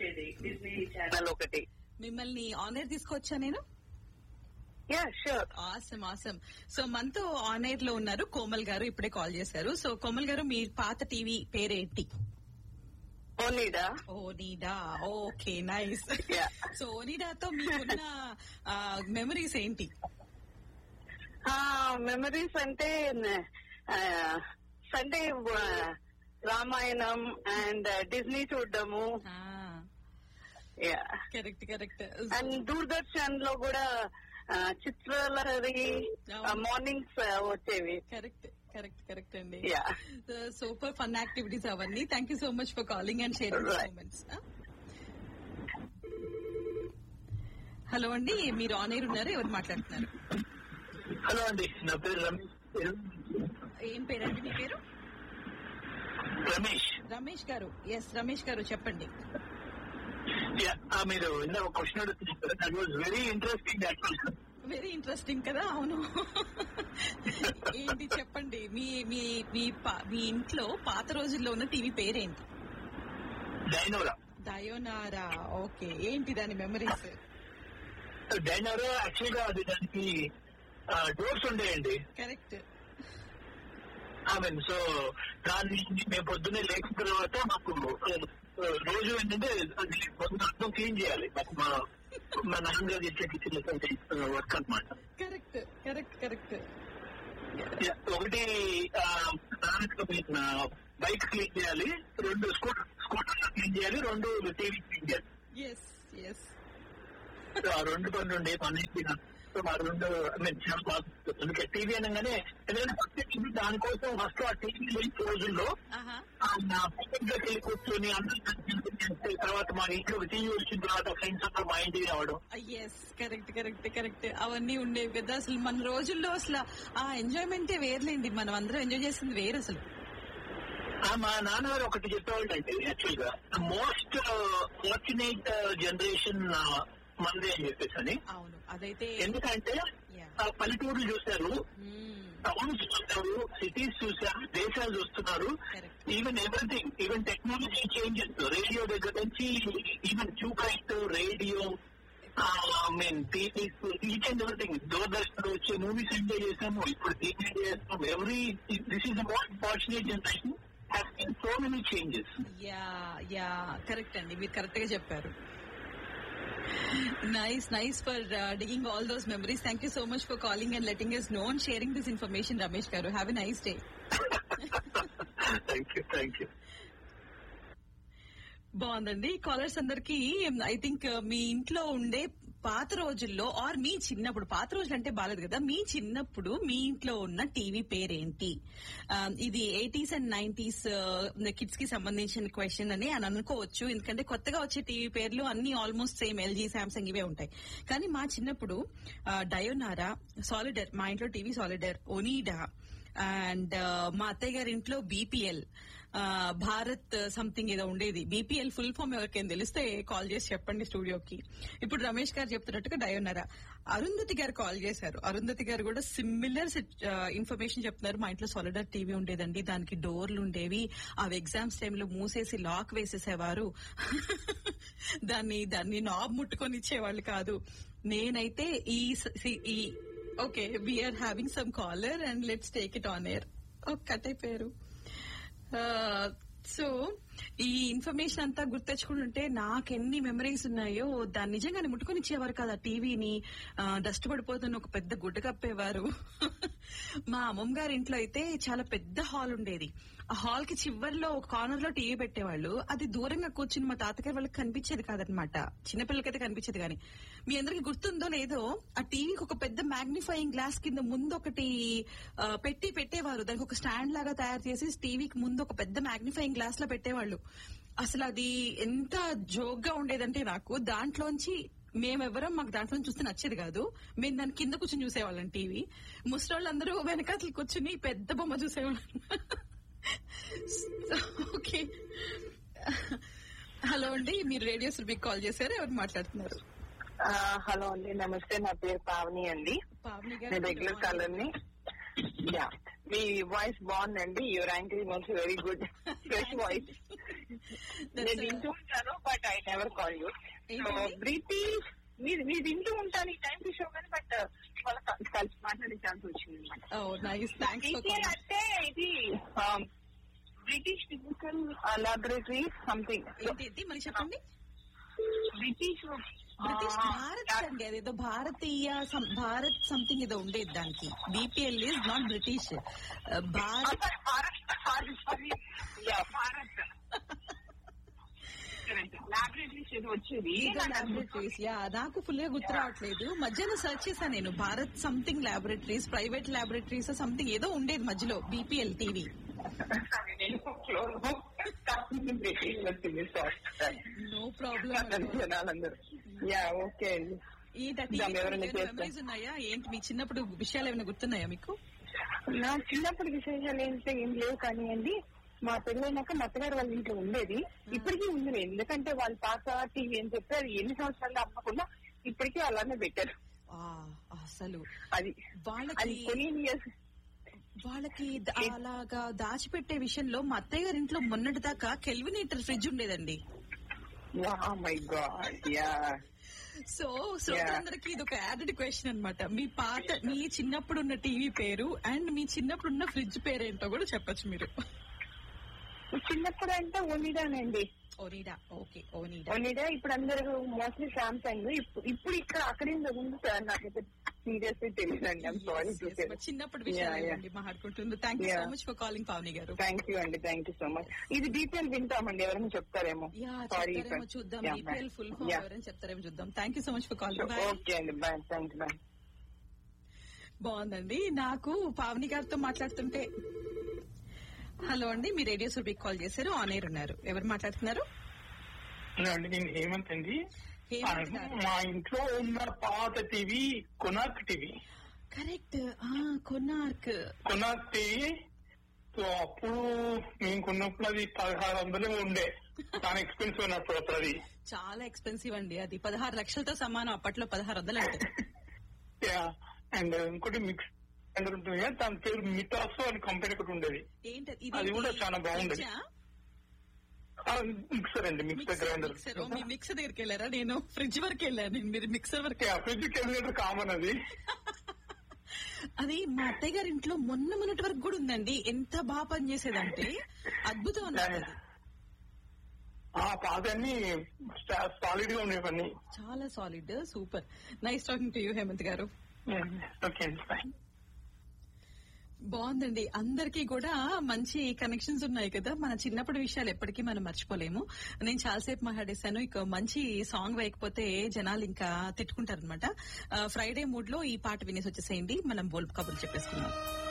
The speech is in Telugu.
వచ్చేది డిస్నీ ఛానల్ ఒకటి మిమ్మల్ని ఆనర్ తీసుకొచ్చా నేను yeah sure awesome awesome so మనతో ఆన్ ఎయిర్ లో ఉన్నారు కోమల్ గారు ఇప్పుడే కాల్ చేశారు సో కోమల్ గారు మీ పాత టీవీ పేరేంటి Onida Onida okay nice Yeah. So ఓనిడాతో మీకున్న మెమరీస్ ఏంటి మెమరీస్ అంటే సండే రామాయణం అండ్ డిజ్నీ చూడడము కరెక్ట్ కరెక్ట్ అండ్ దూరదర్శన్ లో కూడా ఆ, చిత్రలహరి అవును. మార్నింగ్స్ వచ్చేవి కరెక్ట్ కరెక్ట్ కరెక్ట్ అండి Yeah. సూపర్ ఫన్ యాక్టివిటీస్ అవన్నీ thank you so much for calling and sharing Right. Moments hello అండి మీరు ఆన్ ఎయిర్ ఉన్నారు ఎవరు మాట్లాడుతున్నారు హలో అండి నా పేరు రమేష్ ఏం పేరండి మీ పేరు రమేష్ రమేష్ గారు ఎస్ రమేష్ గారు చెప్పండి యా, ఆ, మీరు ఇందాక క్వశ్చన్ అడుగుతున్నారు that was very interesting actual very interesting కదా అవును ఏంటి చెప్పండి మీ మీ మీ పా- మీ ఇంట్లో పాత రోజుల్లో ఉన్న టీవీ పేరేంటి డైనోరా దయోనారా ఓకే ఏంటి దాని మెమరీస్ డైనోరా యాక్చువల్ గా అది దానికి డోర్స్ ఉండేయండి కరెక్ట్ ఐ మీన్ సో దాన్ని మేము పొద్దున్నే లేచిన తర్వాత మాకు ఆ, రోజు ఏంటంటే అది పొద్దున క్లీన్ చేయాలి మాకు మా మా నాన్నగారు చేసే కిచెన్ వర్క్ అనమాట కరెక్ట్ కరెక్ట్ కరెక్ట్ ఒకటి బైక్ క్లీన్ చేయాలి రెండు స్కూటర్ స్కూటర్ క్లీన్ చేయాలి రెండు టీవీ క్లీన్ చేయాలి ఎస్ ఎస్ సో ఆ రెండు పనులు ఉండే పని అయిపోయినా. సో ఆ రెండు I mean, చాలా బాగా గుర్తు. అందుకే టీవీ అనగానే ఎందుకంటే ఫస్ట్ టీవీ దానికోసం ఫస్ట్ ఆ టీవీ లేని రోజుల్లో ఆహా ఆ నా పక్కన వెళ్ళి కూర్చొని అందరూ కలిసి చేస్తే తర్వాత మా ఇంట్లో టీవీ వచ్చిన తర్వాత ఫ్రెండ్స్ అందరూ మా ఇంటికి రావడం ఎస్ కరెక్ట్ కరెక్ట్ కరెక్ట్ అవన్నీ ఉండేవి కదా అసలు మన రోజుల్లో అసలు ఆ ఎంజాయ్మెంటే వేర్లేండి మనం అందరం ఎంజాయ్ చేసింది వేరు అసలు ఆ, మా నాన్నగారు ఒకటి చెప్పేవాళ్ళు అంటే యాక్చువల్ గా మోస్ట్ ఫార్చునేట్ జనరేషన్ మంది అని చెప్పేసి అని అవును అదైతే ఎందుకంటే Yeah. ఆ పల్లెటూర్లు చూశారు మ్మ్. టౌన్స్ చూస్తారు సిటీస్ చూశారు దేశాలు చూస్తున్నారు Correct. Even everything even technology changes radio దగ్గర నుంచి even tube radio mean TVs each and everything Doordarshan వచ్చే మూవీస్ ఎంజాయ్ చేసాము ఇప్పుడు టీవీ చేస్తాం every this is the most fortunate generation has been so many changes yeah yeah correct అండి మీరు కరెక్ట్ గా చెప్పారు nice nice for digging all those memories thank you so much for calling and letting us known sharing this information Ramesh గారు have a nice day thank you thank you బాగుందండి కాలర్స్ అందరికి ఐ థింక్ మీ ఇంట్లో ఉండే పాత రోజుల్లో ఆర్ మీ చిన్నప్పుడు పాత రోజులు అంటే బాలేదు కదా మీ చిన్నప్పుడు మీ ఇంట్లో ఉన్న టీవీ పేరేంటి ఆ, ఇది ఎయిటీస్ అండ్ నైన్టీస్ కిడ్స్ కి సంబంధించిన క్వశ్చన్ అని అని అనుకోవచ్చు ఎందుకంటే కొత్తగా వచ్చే టీవీ పేర్లు అన్ని ఆల్మోస్ట్ సేమ్ ఎల్జీ సామ్సంగ్ ఇవే ఉంటాయి కానీ మా చిన్నప్పుడు ఆ, డయోనారా సాలిడర్ మా ఇంట్లో టీవీ సాలిడర్ ఒనీడా అండ్ మా అత్తయ్య గారి ఇంట్లో బీపీఎల్ భారత్ సంథింగ్ ఏదో ఉండేది బీపీఎల్ ఫుల్ ఫామ్ ఎవరికైనా తెలిస్తే కాల్ చేసి చెప్పండి స్టూడియోకి ఇప్పుడు రమేష్ గారు చెప్తున్నట్టుగా డయోనరా అరుంధతి గారు కాల్ చేశారు అరుంధతి గారు కూడా సిమిలర్ ఇన్ఫర్మేషన్ చెప్తున్నారు మా ఇంట్లో సాలిడర్ టీవీ ఉండేదండి దానికి డోర్లు ఉండేవి అవి ఎగ్జామ్స్ టైంలో మూసేసి లాక్ వేసేసేవారు దాన్ని దాన్ని నాబ్ ముట్టుకొని ఇచ్చేవాళ్ళు కాదు నేనైతే ఈ స- సి- ఈ okay we're having some caller and let's take it on air cut అయిపోయారు సో ఈ ఇన్ఫర్మేషన్ అంతా గుర్తెచ్చుకుంటుంటే నాకెన్ని మెమరీస్ ఉన్నాయో దాన్ని నిజంగానే ముట్టుకొని ఇచ్చేవారు కదా టీవీని డస్ట్ పడిపోతున్న ఒక పెద్ద గుడ్డ కప్పేవారు మా అమ్మమ్మ గారి ఇంట్లో అయితే చాలా పెద్ద హాల్ ఉండేది ఆ హాల్ కి చివర్లో ఒక కార్నర్ లో టీవీ పెట్టేవాళ్ళు అది దూరంగా కూర్చుని మా తాతగారి వాళ్ళకి కనిపించేది కాదనమాట చిన్నపిల్లలకైతే కనిపించేది కానీ మీ అందరికి గుర్తుందో లేదో ఆ టీవీకి ఒక పెద్ద మ్యాగ్నిఫైయింగ్ గ్లాస్ కింద ముందు ఒకటి ఆ, పెట్టి పెట్టేవారు దానికి ఒక స్టాండ్ లాగా తయారు చేసి టీవీకి ముందు ఒక పెద్ద మ్యాగ్నిఫైయింగ్ గ్లాస్ లో పెట్టేవాళ్ళు అసలు అది ఎంత జోక్గా ఉండేదంటే నాకు దాంట్లోంచి మేమెవరం మాకు దాంట్లో చూస్తే నచ్చేది కాదు మేము దాని కింద కూర్చొని చూసేవాళ్ళం టీవీ ముసలోళ్ళందరూ వెనకాతలు కూర్చుని పెద్ద బొమ్మ చూసేవాళ్ళం ఓకే హలో అండి మీరు రేడియో సురభికి కాల్ చేశారు ఎవరు మాట్లాడుతున్నారు హలో అండి నమస్తే నా పేరు పావని అండి పావని నేను రెగ్యులర్ కాలర్ ని యా మీ వాయిస్ బాగుందండి your anchoring also very good fresh voice నేను వింటూ ఉంటాను but I never call you ఏంటండి? బ్రిటిష్ మీరు మీరు వింటూ ఉంటాను ఈ టైం కి షో కానీ బట్ వాళ్ళ కలిసి మాట్లాడే ఛాన్స్ వచ్చింది అనమాట oh nice thanks for BPL అంటే ఇది బ్రిటిష్ ఫిజికల్ లాబొరేటరీ సంథింగ్ ఏంటి మళ్ళీ చెప్పండి బ్రిటిష్ బ్రిటిష్ భారత్ అండి అదేదో భారతీయ సం- భారత్ సంథింగ్ ఏదో ఉండేది దానికి BPL is not British Bharat Bharat sorry sorry yeah Bharat laboratories ఏదో వచ్చేది లాబొరేటరీస్ యా నాకు ఫుల్ గా గుర్తు రావట్లేదు మధ్యాహ్నం సర్చ్ చేశాను నేను Bharat something laboratories private laboratories something ఏదో ఉండేది మధ్యలో బీపీఎల్ టీవీ నేను బ్రిటిష్ వచ్చింది సారీ నో ప్రాబ్లం జనాలందరూ యా ఓకే అండి దాన్ని ఎవరైనా చేస్తే. మెమరీస్ ఉన్నాయా ఏంటి మీ చిన్నప్పుడు విషయాలు ఏమైనా గుర్తున్నాయా మీకు నా చిన్నప్పటి విశేషాలు ఏంటంటే ఏం లేవు కానీ అండి మా పెళ్ళైనాక మా అత్తగారు వాళ్ళ ఇంట్లో ఉండేది ఇప్పటికీ ఉంది ఎందుకంటే వాళ్ళ పాత టీవీ అని చెప్పి అది ఎన్ని సంవత్సరాలు అమ్మకుండా ఇప్పటికీ అలానే పెట్టారు ఆ, అసలు అది వాళ్ళకి అది కొన్ని ఇయర్స్ వాళ్ళకి ద- అలాగా దాచిపెట్టే విషయంలో మా అత్తయ్య గారి ఇంట్లో మొన్నటి దాకా కెల్వినేటర్ ఫ్రిడ్జ్ ఉండేదండి మై గాడ్ యా సో శ్రోతలందరికీ ఇది ఒక యాడెడ్ క్వశ్చన్ అన్నమాట మీ పాత మీ చిన్నప్పుడు ఉన్న టీవీ పేరు అండ్ మీ చిన్నప్పుడు ఉన్న ఫ్రిడ్జ్ పేరు ఏంటో కూడా చెప్పొచ్చు మీరు చిన్నప్పుడు అంటే ఒనిడానండి ఓనిడా ఓకే ఓనిడా ఒనిడా ఇప్పుడు అందరూ మోస్ట్లీ సామ్సంగ్ ఇప్పుడు ఇక్కడ అక్కడ ఉంది సార్ నాకైతే సీరియస్ తెలియదు అండి I'm sorry to Yes, yes, but చిన్నప్పుడు విషయాలు అండి మాట్లాడుకుంటుంది thank you so Yeah. Much for calling Pavani garu thank you అండి థ్యాంక్ యూ సో మచ్ ఇది డీటెయిల్ వింటామండి ఎవరైనా చెప్తారేమో యా సారీ చెప్తారేమో చూద్దాం బీపీఎల్ ఫుల్ ఫామ్ ఎవరైనా చెప్తారేమో చూద్దాం thank you so much for calling bye okay అండి బాయ్ థ్యాంక్ యూ బాయ్ బాగుందండి నాకు పావని గారితో మాట్లాడుతుంటే హలో అండి మీ రేడియో సుబిక్ కాల్ చేశారు ఆన్ ఎయిర్ ఉన్నారు ఎవరు మాట్లాడుతున్నారు అండి నేను హేమంత్ అండి హేమంత్ గారు. మా ఇంట్లో ఉన్న పాత TV Konark TV correct Konark Konark TV so అప్పుడు మేము కొన్నప్పుడు అది పదహారు వందలు ఉండే చాలా ఎక్స్పెన్సివ్ ఉన్నప్పుడు అప్పుడు అది చాలా ఎక్స్పెన్సివ్ అండి అది పదహారు లక్షలతో సమానం అప్పట్లో పదహారు వందలు అంటే అండ్ ఇంకోటి మిక్స్ ఉంటుంది కదా, దాని పేరు మిటాసో అని కంపెనీ ఒకటి ఉండేది ఏంటి అది కూడా చాలా బాగుండేది. మిక్సర్ అండి మిక్సర్ గ్రైండర్ మిక్సర్ మీ మిక్సర్ దగ్గరికి వెళ్ళారా నేను ఫ్రిడ్జ్ వరకు వెళ్ళాను మీరు మిక్సర్ వరకు ఫ్రిడ్జ్ కెలిగేటర్ కామన్ అది అది మా అత్తయ్య గారి ఇంట్లో మొన్న మొన్నటి వరకు కూడా ఉందండి ఎంత బాగా పనిచేసేదంటే అద్భుతం అన్నమాట అది. ఆ పాతన్ని సాలిడ్ గా ఉండేవన్నీ చాలా solid super nice talking to you Hemanth garu okay అండి ఫైన్ బాగుందండి అందరికీ కూడా మంచి కనెక్షన్స్ ఉన్నాయి కదా మన చిన్నప్పటి విషయాలు ఎప్పటికీ మనం మర్చిపోలేము నేను చాలాసేపు మాట్లాడేశాను ఇక మంచి సాంగ్ వేయకపోతే జనాలు ఇంకా తిట్టుకుంటారనమాట ఫ్రైడే మూడ్ లో ఈ పాట వినేసి వచ్చేసేయండి మనం బోల్ప్ కబుర్లు చెప్పేసుకుందాం